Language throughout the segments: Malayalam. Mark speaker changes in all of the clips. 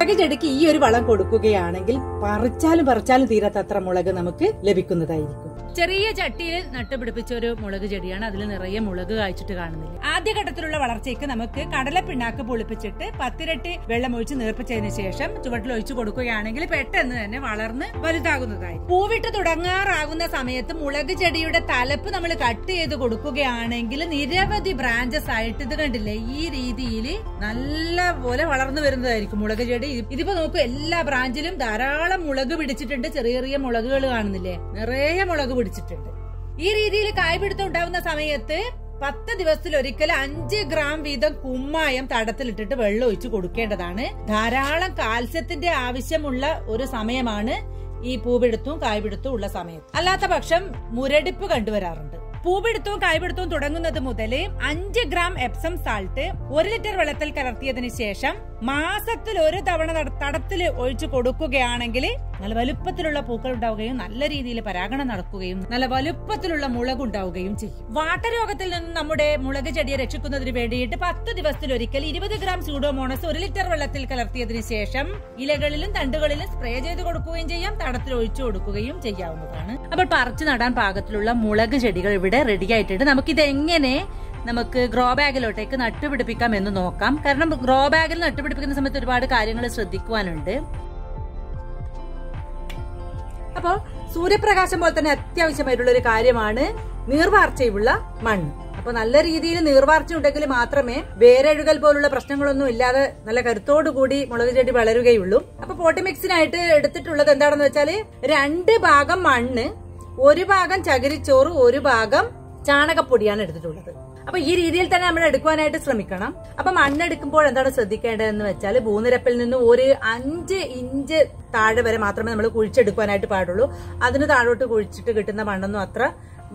Speaker 1: മുളക് ചെടിക്ക് ഈ ഒരു വളം കൊടുക്കുകയാണെങ്കിൽ പറിച്ചാലും പറിച്ചാലും തീരാത്തത്ര മുളക് നമുക്ക് ലഭിക്കുന്നതായിരിക്കും ചെറിയ ചട്ടിയിൽ നട്ടുപിടിപ്പിച്ച ഒരു മുളക് ചെടിയാണ് അതിൽ നിറയെ മുളക് കായ്ച്ചിട്ട് കാണുന്നില്ല ആദ്യഘട്ടത്തിലുള്ള വളർച്ചയ്ക്ക് നമുക്ക് കടല പിണ്ണാക്ക് പൊളിപ്പിച്ചിട്ട് പത്തിരട്ടി വെള്ളം ഒഴിച്ച് നീർപ്പിച്ചതിന് ശേഷം ചുവട്ടിൽ ഒഴിച്ചു കൊടുക്കുകയാണെങ്കിൽ പെട്ടെന്ന് തന്നെ വളർന്ന് വലുതാകുന്നതായി പൂവിട്ട് തുടങ്ങാറാകുന്ന സമയത്ത് മുളക് ചെടിയുടെ തലപ്പ് നമ്മൾ കട്ട് ചെയ്ത് കൊടുക്കുകയാണെങ്കിൽ നിരവധി ബ്രാഞ്ചസ് ആയിട്ട് ഇത് കണ്ടില്ലേ ഈ രീതിയിൽ നല്ല പോലെ വളർന്നു വരുന്നതായിരിക്കും മുളക് ചെടി ഇതിപ്പോ നോക്കൂ എല്ലാ ബ്രാഞ്ചിലും ധാരാളം മുളക് പിടിച്ചിട്ടുണ്ട് ചെറിയ ചെറിയ മുളകുകൾ കാണുന്നില്ലേ നിറയെ മുളക് പിടിച്ചിട്ടുണ്ട് ഈ രീതിയിൽ കായ്പിടുത്തം ഉണ്ടാവുന്ന സമയത്ത് പത്ത് ദിവസത്തിൽ ഒരിക്കൽ അഞ്ച് ഗ്രാം വീതം കുമ്മായം തടത്തിലിട്ടിട്ട് വെള്ളം ഒഴിച്ചു കൊടുക്കേണ്ടതാണ് ധാരാളം കാൽസ്യത്തിന്റെ ആവശ്യമുള്ള ഒരു സമയമാണ് ഈ പൂപിടുത്തവും കായ്പിടുത്തവും ഉള്ള സമയത്ത് അല്ലാത്ത പക്ഷം മുരടിപ്പ് കണ്ടുവരാറുണ്ട് പൂപിടുത്തവും കായ്പിടുത്തവും തുടങ്ങുന്നത് മുതൽ അഞ്ച് ഗ്രാം എപ്സം സാൾട്ട് ഒരു ലിറ്റർ വെള്ളത്തിൽ കലർത്തിയതിനു ശേഷം മാസത്തിൽ ഒരു തവണ നട- തടത്തിൽ ഒഴിച്ചു കൊടുക്കുകയാണെങ്കിൽ നല്ല വലുപ്പത്തിലുള്ള പൂക്കൾ ഉണ്ടാവുകയും നല്ല രീതിയിൽ പരാഗണം നടക്കുകയും നല്ല വലുപ്പത്തിലുള്ള മുളക് ഉണ്ടാവുകയും ചെയ്യും വാട്ടരോഗത്തിൽ നിന്ന് നമ്മുടെ മുളക് ചെടിയെ രക്ഷിക്കുന്നതിന് വേണ്ടിയിട്ട് പത്ത് ദിവസത്തിൽ ഒരിക്കൽ ഇരുപത് ഗ്രാം സൂഡോമോണസ് ഒരു ലിറ്റർ വെള്ളത്തിൽ കലർത്തിയതിനു ശേഷം ഇലകളിലും തണ്ടുകളിലും സ്പ്രേ ചെയ്ത് കൊടുക്കുകയും ചെയ്യാം തടത്തിൽ ഒഴിച്ചു കൊടുക്കുകയും ചെയ്യാവുന്നതാണ് അപ്പോൾ പറിച്ചു നടാൻ പാകത്തിലുള്ള മുളക് ചെടികൾ ഇവിടെ റെഡി ആയിട്ടുണ്ട് നമുക്കിത് എങ്ങനെ നമുക്ക് ഗ്രോ ബാഗിലോട്ടേക്ക് നട്ടുപിടിപ്പിക്കാം എന്ന് നോക്കാം കാരണം ഗ്രോ ബാഗിൽ നട്ടുപിടിപ്പിക്കുന്ന സമയത്ത് ഒരുപാട് കാര്യങ്ങൾ ശ്രദ്ധിക്കുവാനുണ്ട് അപ്പോൾ സൂര്യപ്രകാശം പോലെ തന്നെ അത്യാവശ്യമായിട്ടുള്ള ഒരു കാര്യമാണ് നീർവാർച്ചയുള്ള മണ്ണ് അപ്പൊ നല്ല രീതിയിൽ നീർവാർച്ച ഉണ്ടെങ്കിൽ മാത്രമേ വേരഴുകൽ പോലുള്ള പ്രശ്നങ്ങളൊന്നും ഇല്ലാതെ നല്ല കരുത്തോടു കൂടി മുളക് ചെടി വളരുകയുള്ളൂ അപ്പൊ പോട്ടി മിക്സിനായിട്ട് എടുത്തിട്ടുള്ളത് എന്താണെന്ന് വെച്ചാല് രണ്ട് ഭാഗം മണ്ണ് ഒരു ഭാഗം ചകിരിച്ചോറ് ഒരു ഭാഗം ചാണകപ്പൊടിയാണ് എടുത്തിട്ടുള്ളത് അപ്പൊ ഈ രീതിയിൽ തന്നെ നമ്മൾ എടുക്കുവാനായിട്ട് ശ്രമിക്കണം അപ്പൊ മണ്ണെടുക്കുമ്പോൾ എന്താണ് ശ്രദ്ധിക്കേണ്ടതെന്ന് വെച്ചാൽ ഭൂനിരപ്പിൽ നിന്ന് ഒരു അഞ്ച് ഇഞ്ച് താഴെ വരെ മാത്രമേ നമ്മൾ കുഴിച്ചെടുക്കുവാനായിട്ട് പാടുള്ളൂ അതിന് താഴോട്ട് കുഴിച്ചിട്ട് കിട്ടുന്ന മണ്ണൊന്നും അത്ര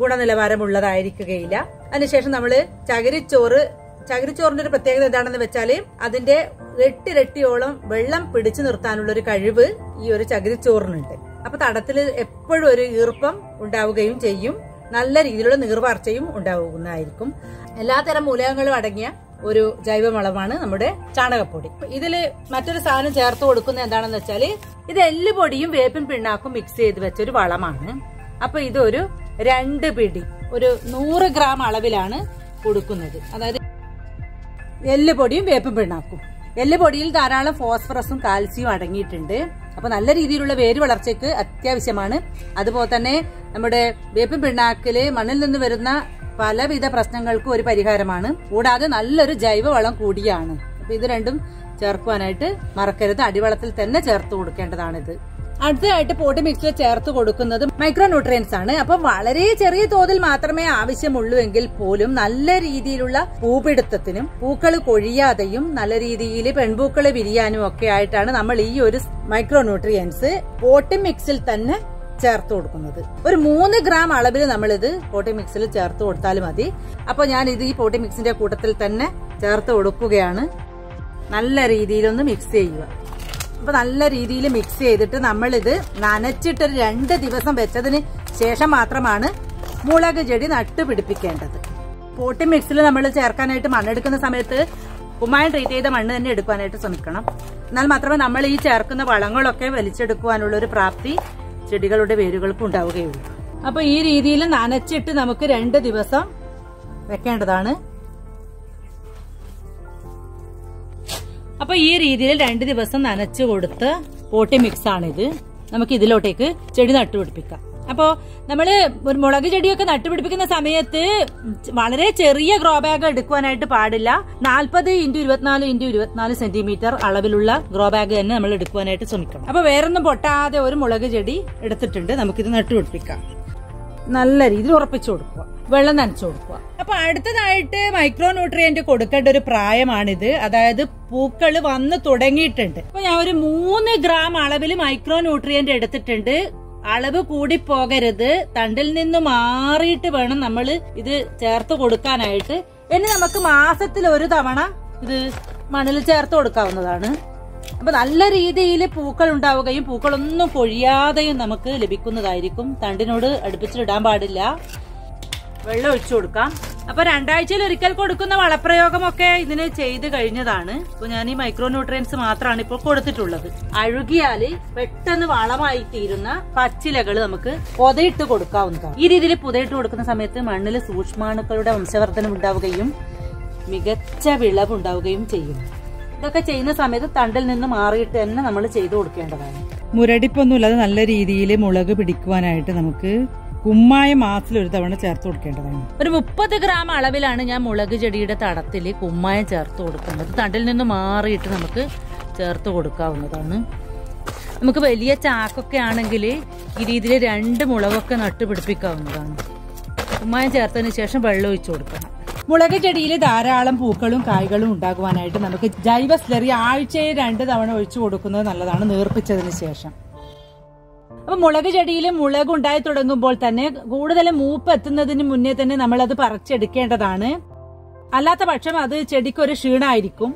Speaker 1: ഗുണനിലവാരമുള്ളതായിരിക്കുകയില്ല അതിനുശേഷം നമ്മൾ ചകിരിച്ചോറ് ചകിരിച്ചോറിന്റെ ഒരു പ്രത്യേകത എന്താണെന്ന് വെച്ചാൽ അതിന്റെ എട്ടിരട്ടിയോളം വെള്ളം പിടിച്ചു നിർത്താനുള്ള ഒരു കഴിവ് ഈ ഒരു ചകിരിച്ചോറിനുണ്ട് അപ്പൊ തടത്തിൽ എപ്പോഴും ഒരു ഈർപ്പം ഉണ്ടാവുകയും ചെയ്യും നല്ല രീതിയിലുള്ള നീർവാർച്ചയും ഉണ്ടാവുന്നതായിരിക്കും എല്ലാത്തരം മൂലകങ്ങളും അടങ്ങിയ ഒരു ജൈവവളമാണ് നമ്മുടെ ചാണകപ്പൊടി ഇതില് മറ്റൊരു സാധനം ചേർത്ത് കൊടുക്കുന്നത് എന്താണെന്ന് വെച്ചാല് ഇത് എല്ലുപൊടിയും വേപ്പിൻ പിണ്ണാക്കും മിക്സ് ചെയ്ത് വെച്ച ഒരു വളമാണ് അപ്പൊ ഇതൊരു രണ്ട് പിടി ഒരു നൂറ് ഗ്രാം അളവിലാണ് കൊടുക്കുന്നത് അതായത് എല്ലുപൊടിയും വേപ്പും പിണ്ണാക്കും എല്ലുപൊടിയിൽ ധാരാളം ഫോസ്ഫറസും കാൽസ്യവും അടങ്ങിയിട്ടുണ്ട് അപ്പൊ നല്ല രീതിയിലുള്ള വേര് വളർച്ചയ്ക്ക് അത്യാവശ്യമാണ് അതുപോലെ തന്നെ നമ്മുടെ വേപ്പും പിണ്ണാക്കില് മണ്ണിൽ നിന്ന് വരുന്ന പലവിധ പ്രശ്നങ്ങൾക്കും ഒരു പരിഹാരമാണ് കൂടാതെ നല്ലൊരു ജൈവവളം കൂടിയാണ് അപ്പൊ ഇത് രണ്ടും ചേർക്കുവാനായിട്ട് മറക്കരുത് അടിവളത്തിൽ തന്നെ ചേർത്ത് കൊടുക്കേണ്ടതാണിത് അടുത്തതായിട്ട് പോട്ടി മിക്സിൽ ചേർത്ത് കൊടുക്കുന്നത് മൈക്രോ ന്യൂട്രിയൻസ് ആണ് അപ്പൊ വളരെ ചെറിയ തോതിൽ മാത്രമേ ആവശ്യമുള്ളൂ എങ്കിൽ പോലും നല്ല രീതിയിലുള്ള പൂപിടുത്തത്തിനും പൂക്കൾ കൊഴിയാതെയും നല്ല രീതിയിൽ പെൺപൂക്കളെ വിരിയാനും ഒക്കെ ആയിട്ടാണ് നമ്മൾ ഈ ഒരു മൈക്രോ ന്യൂട്രിയൻസ് പോട്ടി മിക്സിൽ തന്നെ ചേർത്ത് കൊടുക്കുന്നത് ഒരു മൂന്ന് ഗ്രാം അളവിൽ നമ്മളിത് പോട്ടി മിക്സിൽ ചേർത്ത് കൊടുത്താൽ മതി അപ്പൊ ഞാൻ ഇത് ഈ പോട്ടി മിക്സിന്റെ കൂട്ടത്തിൽ തന്നെ ചേർത്ത് കൊടുക്കുകയാണ് നല്ല രീതിയിലൊന്ന് മിക്സ് ചെയ്യുക അപ്പൊ നല്ല രീതിയിൽ മിക്സ് ചെയ്തിട്ട് നമ്മളിത് നനച്ചിട്ട് ഒരു രണ്ട് ദിവസം വെച്ചതിന് ശേഷം മാത്രമാണ് മുളക് ചെടി നട്ടുപിടിപ്പിക്കേണ്ടത് പോട്ടി മിക്സിൽ നമ്മൾ ചേർക്കാനായിട്ട് മണ്ണെടുക്കുന്ന സമയത്ത് കുമ്മായം ട്രീറ്റ് ചെയ്ത മണ്ണ് തന്നെ എടുക്കാനായിട്ട് ശ്രമിക്കണം എന്നാൽ മാത്രമേ നമ്മൾ ഈ ചേർക്കുന്ന വളങ്ങളൊക്കെ വലിച്ചെടുക്കുവാനുള്ള ഒരു പ്രാപ്തി ചെടികളുടെ വേരുകൾക്ക് ഉണ്ടാവുകയുള്ളൂ അപ്പൊ ഈ രീതിയിൽ നനച്ചിട്ട് നമുക്ക് രണ്ട് ദിവസം വെക്കേണ്ടതാണ് അപ്പൊ ഈ രീതിയിൽ രണ്ട് ദിവസം നനച്ചു കൊടുത്ത് പോട്ടി മിക്സ് ആണിത് നമുക്ക് ഇതിലോട്ടേക്ക് ചെടി നട്ടുപിടിപ്പിക്കാം അപ്പോ നമ്മള് ഒരു മുളക് ചെടിയൊക്കെ നട്ടുപിടിപ്പിക്കുന്ന സമയത്ത് വളരെ ചെറിയ ഗ്രോ ബാഗ് എടുക്കുവാനായിട്ട് പാടില്ല നാൽപ്പത് ഇൻറ്റു ഇരുപത്തിനാല് ഇൻറ്റു ഇരുപത്തിനാല് സെന്റിമീറ്റർ അളവിലുള്ള ഗ്രോ ബാഗ് തന്നെ നമ്മൾ എടുക്കുവാനായിട്ട് ശ്രമിക്കണം അപ്പൊ വേറൊന്നും പൊട്ടാതെ ഒരു മുളക് ചെടി എടുത്തിട്ടുണ്ട് നമുക്കിത് നട്ടുപിടിപ്പിക്കാം നല്ല രീതിയിൽ ഉറപ്പിച്ചു കൊടുക്കുക വെള്ളം നനച്ചു കൊടുക്കുക അപ്പൊ അടുത്തതായിട്ട് മൈക്രോ ന്യൂട്രിയന്റ് കൊടുക്കേണ്ട ഒരു പ്രായമാണിത് അതായത് പൂക്കൾ വന്ന് തുടങ്ങിയിട്ടുണ്ട് അപ്പൊ ഞാൻ ഒരു മൂന്ന് ഗ്രാം അളവിൽ മൈക്രോ ന്യൂട്രിയന്റ് എടുത്തിട്ടുണ്ട് അളവ് കൂടി പോകരുത് തണ്ടിൽ നിന്ന് മാറിയിട്ട് വേണം നമ്മൾ ഇത് ചേർത്ത് കൊടുക്കാനായിട്ട് ഇനി നമുക്ക് മാസത്തിൽ ഒരു തവണ ഇത് മണ്ണിൽ ചേർത്ത് കൊടുക്കാവുന്നതാണ് അപ്പൊ നല്ല രീതിയിൽ പൂക്കൾ ഉണ്ടാവുകയും പൂക്കളൊന്നും പൊഴിയാതെയും നമുക്ക് ലഭിക്കുന്നതായിരിക്കും തണ്ടിനോട് അടുപ്പിച്ചിടാൻ പാടില്ല വെള്ളം ഒഴിച്ചു കൊടുക്കാം അപ്പൊ രണ്ടാഴ്ചയിൽ ഒരിക്കൽ കൊടുക്കുന്ന വളപ്രയോഗമൊക്കെ ഇതിന് ചെയ്ത് കഴിഞ്ഞതാണ് ഇപ്പൊ ഞാൻ ഈ മൈക്രോ ന്യൂട്രിയൻസ് മാത്രമാണ് ഇപ്പോൾ കൊടുത്തിട്ടുള്ളത് അഴുകിയാല് പെട്ടെന്ന് വളമായി തീരുന്ന പച്ചിലകൾ നമുക്ക് പുതയിട്ട് കൊടുക്കാവുന്നതാണ് ഈ രീതിയിൽ പുതയിട്ട് കൊടുക്കുന്ന സമയത്ത് മണ്ണിൽ സൂക്ഷ്മാണുക്കളുടെ വംശവർദ്ധനം ഉണ്ടാവുകയും മികച്ച വിളവ് ഉണ്ടാവുകയും ചെയ്യും ഇതൊക്കെ ചെയ്യുന്ന സമയത്ത് തണ്ടിൽ നിന്ന് മാറിയിട്ട് തന്നെ നമ്മൾ ചെയ്തു കൊടുക്കേണ്ടതാണ്
Speaker 2: മുരടിപ്പൊന്നുമില്ലാതെ നല്ല രീതിയിൽ മുളക് പിടിക്കുവാനായിട്ട് നമുക്ക് കുമ്മായ മാസത്തിൽ ഒരു തവണ ചേർത്ത് കൊടുക്കേണ്ടതാണ്
Speaker 1: ഒരു മുപ്പത് ഗ്രാം അളവിലാണ് ഞാൻ മുളക് ചെടിയുടെ തടത്തിൽ കുമ്മായം ചേർത്ത് കൊടുക്കുന്നത് തണ്ടിൽ നിന്ന് മാറിയിട്ട് നമുക്ക് ചേർത്ത് കൊടുക്കാവുന്നതാണ് നമുക്ക് വലിയ ചാക്കൊക്കെ ആണെങ്കിൽ ഈ രീതിയിൽ രണ്ട് മുളകൊക്കെ നട്ടുപിടിപ്പിക്കാവുന്നതാണ് കുമ്മായം ചേർത്തതിന് ശേഷം വെള്ളം ഒഴിച്ചു കൊടുക്കണം
Speaker 2: മുളക് ചെടിയിൽ ധാരാളം പൂക്കളും കായ്കളും ഉണ്ടാകുവാനായിട്ട് നമുക്ക് ജൈവ സ്ലറി ആഴ്ചയിൽ രണ്ട് തവണ ഒഴിച്ചു കൊടുക്കുന്നത് നല്ലതാണ് നീർപ്പിച്ചതിന് ശേഷം
Speaker 1: അപ്പൊ മുളക് ചെടിയിൽ മുളക് ഉണ്ടായി തുടങ്ങുമ്പോൾ തന്നെ കൂടുതൽ മൂപ്പ് എത്തുന്നതിന് മുന്നേ തന്നെ നമ്മൾ അത് പറിച്ചെടുക്കേണ്ടതാണ് അല്ലാത്ത പക്ഷം അത് ചെടിക്ക് ഒരു ക്ഷീണമായിരിക്കും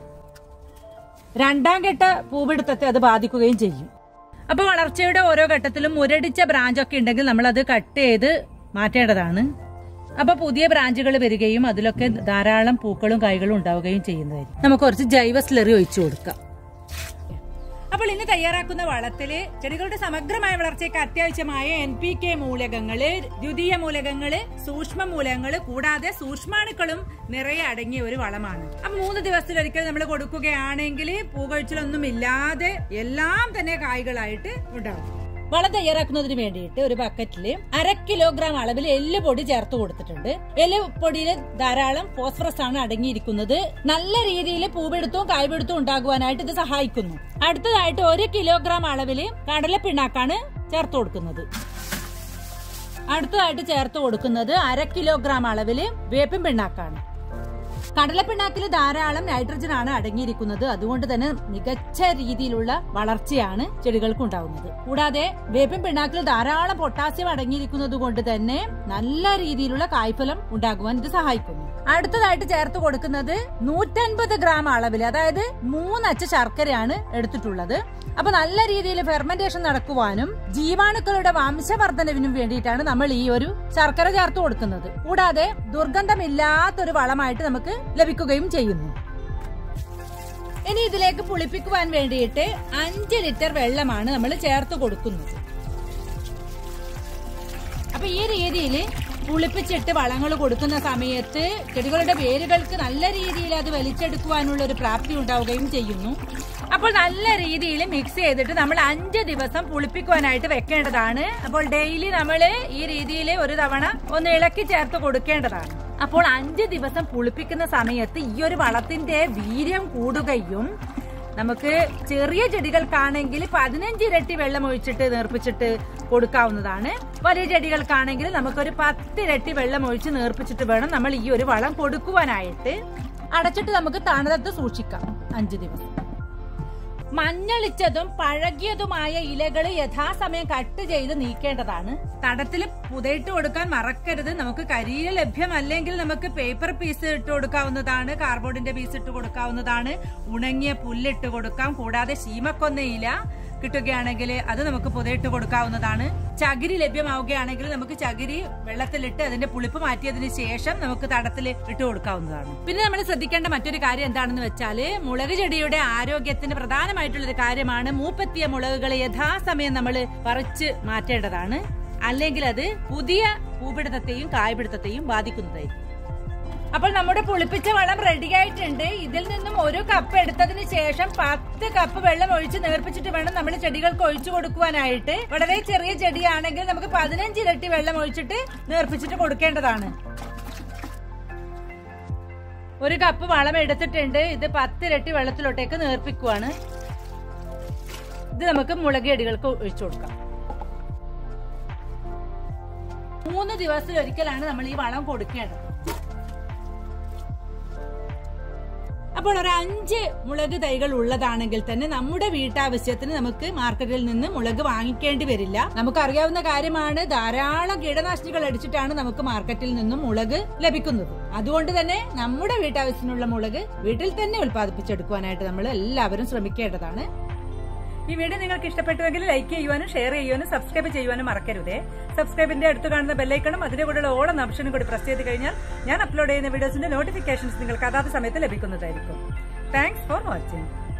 Speaker 1: രണ്ടാം ഘട്ട പൂപിടുത്തത്തെ അത് ബാധിക്കുകയും ചെയ്യും അപ്പൊ വളർച്ചയുടെ ഓരോ ഘട്ടത്തിലും മുരടിച്ച ബ്രാഞ്ചൊക്കെ ഉണ്ടെങ്കിൽ നമ്മൾ അത് കട്ട് ചെയ്ത് മാറ്റേണ്ടതാണ് അപ്പൊ പുതിയ ബ്രാഞ്ചുകൾ വരികയും അതിലൊക്കെ ധാരാളം പൂക്കളും കായ്കളും ഉണ്ടാവുകയും ചെയ്യുന്നതായിരിക്കും നമുക്ക് കുറച്ച് ജൈവ സ്ലറി ഒഴിച്ചു കൊടുക്കാം അപ്പോൾ ഇന്ന് തയ്യാറാക്കുന്ന വളത്തില് ചെടികളുടെ സമഗ്രമായ വളർച്ചയ്ക്ക് അത്യാവശ്യമായ എൻ പി കെ മൂലകങ്ങള് ദ്വിതീയ മൂലകങ്ങള് സൂക്ഷ്മ മൂലകങ്ങള് കൂടാതെ സൂക്ഷ്മാണുക്കളും നിറയെ അടങ്ങിയ ഒരു വളമാണ് അപ്പൊ മൂന്ന് ദിവസത്തിലൊരിക്കൽ നമ്മൾ കൊടുക്കുകയാണെങ്കിൽ പൂകഴിച്ചിലൊന്നും ഇല്ലാതെ എല്ലാം തന്നെ കായ്കളായിട്ട് ഉണ്ടാവും വളം തയ്യാറാക്കുന്നതിന് വേണ്ടിയിട്ട് ഒരു ബക്കറ്റില് അര കിലോഗ്രാം അളവിൽ എല്ലുപൊടി ചേർത്ത് കൊടുത്തിട്ടുണ്ട് എല്ലുപൊടിയിൽ ധാരാളം ഫോസ്ഫറസ് ആണ് അടങ്ങിയിരിക്കുന്നത് നല്ല രീതിയിൽ പൂവെടുത്തും കായ്പെടുത്തും ഉണ്ടാകുവാനായിട്ട് ഇത് സഹായിക്കുന്നു അടുത്തതായിട്ട് ഒരു കിലോഗ്രാം അളവിൽ കടലപ്പിണ്ണാക്കാണ് ചേർത്ത് കൊടുക്കുന്നത് അടുത്തതായിട്ട് ചേർത്ത് കൊടുക്കുന്നത് അര കിലോഗ്രാം അളവിൽ വേപ്പിൻ പിണ്ണാക്കാണ് കടലപ്പിണ്ണാക്കിൽ ധാരാളം നൈട്രജൻ ആണ് അടങ്ങിയിരിക്കുന്നത് അതുകൊണ്ട് തന്നെ മികച്ച രീതിയിലുള്ള വളർച്ചയാണ് ചെടികൾക്ക് ഉണ്ടാവുന്നത് കൂടാതെ വേപ്പിൻ പിണ്ണാക്കിൽ ധാരാളം പൊട്ടാസ്യം അടങ്ങിയിരിക്കുന്നത് കൊണ്ട് തന്നെ നല്ല രീതിയിലുള്ള കായ്ഫലം ഉണ്ടാകുവാൻ ഇത് സഹായിക്കുന്നു അടുത്തതായിട്ട് ചേർത്ത് കൊടുക്കുന്നത് നൂറ്റൻപത് ഗ്രാം അളവിൽ അതായത് മൂന്നച്ച ശർക്കരയാണ് എടുത്തിട്ടുള്ളത് അപ്പൊ നല്ല രീതിയിൽ ഫെർമെന്റേഷൻ നടക്കുവാനും ജീവാണുക്കളുടെ വംശവർദ്ധനവിനും വേണ്ടിയിട്ടാണ് നമ്മൾ ഈ ഒരു ശർക്കര ചേർത്ത് കൊടുക്കുന്നത് കൂടാതെ ദുർഗന്ധമില്ലാത്തൊരു വളമായിട്ട് നമുക്ക് ലഭിക്കുകയും ചെയ്യുന്നു ഇനി ഇതിലേക്ക് പുളിപ്പിക്കുവാൻ വേണ്ടിയിട്ട് അഞ്ച് ലിറ്റർ വെള്ളമാണ് നമ്മൾ ചേർത്ത് കൊടുക്കുന്നത് അപ്പൊ ഈ രീതിയിൽ പുളിപ്പിച്ചിട്ട് വളങ്ങൾ കൊടുക്കുന്ന സമയത്ത് ചെടികളുടെ വേരുകൾക്ക് നല്ല രീതിയിൽ അത് വലിച്ചെടുക്കുവാനുള്ള ഒരു പ്രാപ്തി ഉണ്ടാവുകയും ചെയ്യുന്നു അപ്പോൾ നല്ല രീതിയിൽ മിക്സ് ചെയ്തിട്ട് നമ്മൾ അഞ്ച് ദിവസം പുളിപ്പിക്കുവാനായിട്ട് വെക്കേണ്ടതാണ് അപ്പോൾ ഡെയിലി നമ്മൾ ഈ രീതിയിൽ ഒരു തവണ ഒന്ന് ഇളക്കി ചേർത്ത് കൊടുക്കേണ്ടതാണ് അപ്പോൾ അഞ്ച് ദിവസം പുളിപ്പിക്കുന്ന സമയത്ത് ഈ ഒരു വളത്തിന്റെ വീര്യം കൂടുകയും നമുക്ക് ചെറിയ ചെടികൾക്കാണെങ്കിൽ പതിനഞ്ച് ഇരട്ടി വെള്ളം ഒഴിച്ചിട്ട് നേർപ്പിച്ചിട്ട് കൊടുക്കാവുന്നതാണ് വലിയ ചെടികൾക്കാണെങ്കിൽ നമുക്കൊരു പത്ത് ഇരട്ടി വെള്ളം ഒഴിച്ച് നേർപ്പിച്ചിട്ട് വേണം നമ്മൾ ഈ ഒരു വളം കൊടുക്കുവാനായിട്ട് അടച്ചിട്ട് നമുക്ക് തണുതത്ത് സൂക്ഷിക്കാം അഞ്ചു ദിവസം മഞ്ഞളിച്ചതും പഴകിയതുമായ ഇലകൾ യഥാസമയം കട്ട് ചെയ്ത് നീക്കേണ്ടതാണ് തടത്തിൽ പുതയിട്ട് കൊടുക്കാൻ മറക്കരുത് നമുക്ക് കരിയില ലഭ്യമല്ലെങ്കിൽ നമുക്ക് പേപ്പർ പീസ് ഇട്ട് കൊടുക്കാവുന്നതാണ് കാർബോർഡിന്റെ പീസ് ഇട്ട് കൊടുക്കാവുന്നതാണ് ഉണങ്ങിയ പുല്ലിട്ട് കൊടുക്കാം കൂടാതെ ശീമക്കൊന്ന ഇല കിട്ടുകയാണെങ്കിൽ അത് നമുക്ക് പുതയിട്ട് കൊടുക്കാവുന്നതാണ് ചകിരി ലഭ്യമാവുകയാണെങ്കിൽ നമുക്ക് ചകിരി വെള്ളത്തിലിട്ട് അതിന്റെ പുളിപ്പ് മാറ്റിയതിന് ശേഷം നമുക്ക് തടത്തിൽ ഇട്ട് കൊടുക്കാവുന്നതാണ് പിന്നെ നമ്മൾ ശ്രദ്ധിക്കേണ്ട മറ്റൊരു കാര്യം എന്താണെന്ന് വെച്ചാല് മുളക് ചെടിയുടെ ആരോഗ്യത്തിന് പ്രധാനമായിട്ടുള്ള ഒരു കാര്യമാണ് മൂപ്പെത്തിയ മുളകുകൾ യഥാസമയം നമ്മൾ പറിച്ച് മാറ്റേണ്ടതാണ് അല്ലെങ്കിൽ അത് പുതിയ പൂപിടുത്തത്തെയും കായ്പിടുത്തത്തെയും ബാധിക്കുന്നതായിരിക്കും അപ്പോൾ നമ്മുടെ പുളിപ്പിച്ച വെള്ളം റെഡി ആയിട്ടുണ്ട് ഇതിൽ നിന്നും ഒരു കപ്പ് എടുത്തതിന് ശേഷം പത്ത് കപ്പ് വെള്ളം ഒഴിച്ച് നേർപ്പിച്ചിട്ട് വേണം നമ്മൾ ചെടികൾക്ക് ഒഴിച്ചു കൊടുക്കുവാനായിട്ട് വളരെ ചെറിയ ചെടിയാണെങ്കിൽ നമുക്ക് പതിനഞ്ച് ഇരട്ടി വെള്ളം ഒഴിച്ചിട്ട് നേർപ്പിച്ചിട്ട് കൊടുക്കേണ്ടതാണ് ഒരു കപ്പ് വളം എടുത്തിട്ടുണ്ട് ഇത് പത്ത് ഇരട്ടി വെള്ളത്തിലോട്ടേക്ക് നേർപ്പിക്കുവാണ് ഇത് നമുക്ക് മുളക് ചെടികൾക്ക് ഒഴിച്ചു കൊടുക്കാം മൂന്ന് ദിവസത്തിലൊരിക്കലാണ് നമ്മൾ ഈ വളം കൊടുക്കേണ്ടത് അപ്പോൾ ഒരു അഞ്ച് മുളക് തൈകൾ ഉള്ളതാണെങ്കിൽ തന്നെ നമ്മുടെ വീട്ടാവശ്യത്തിന് നമുക്ക് മാർക്കറ്റിൽ നിന്ന് മുളക് വാങ്ങിക്കേണ്ടി വരില്ല നമുക്കറിയാവുന്ന കാര്യമാണ് ധാരാളം കീടനാശിനികൾ അടിച്ചിട്ടാണ് നമുക്ക് മാർക്കറ്റിൽ നിന്നും മുളക് ലഭിക്കുന്നത് അതുകൊണ്ട് തന്നെ നമ്മുടെ വീട്ടാവശ്യത്തിനുള്ള മുളക് വീട്ടിൽ തന്നെ ഉൽപ്പാദിപ്പിച്ചെടുക്കുവാനായിട്ട് നമ്മൾ എല്ലാവരും ശ്രമിക്കേണ്ടതാണ് ഈ വീഡിയോ നിങ്ങൾക്ക് ഇഷ്ടപ്പെട്ടുവെങ്കിൽ ലൈക്ക് ചെയ്യുവാനും ഷെയർ ചെയ്യുവാനും സബ്സ്ക്രൈബ് ചെയ്യുവാനും മറക്കരുതേ സബ്സ്ക്രൈബിന്റെ അടുത്ത് കാണുന്ന ബെല്ലൈക്കണും അതിന്റെ കൂടെയുള്ള ഓളം ഓപ്ഷനും കൂടി പ്രസ് ചെയ്ത് കഴിഞ്ഞാൽ ഞാൻ അപ്ലോഡ് ചെയ്യുന്ന വീഡിയോസിന്റെ നോട്ടിഫിക്കേഷൻസ് നിങ്ങൾക്ക് അതാത് സമയത്ത് ലഭിക്കുന്നതായിരിക്കും താങ്ക്സ് ഫോർ വാച്ചിങ്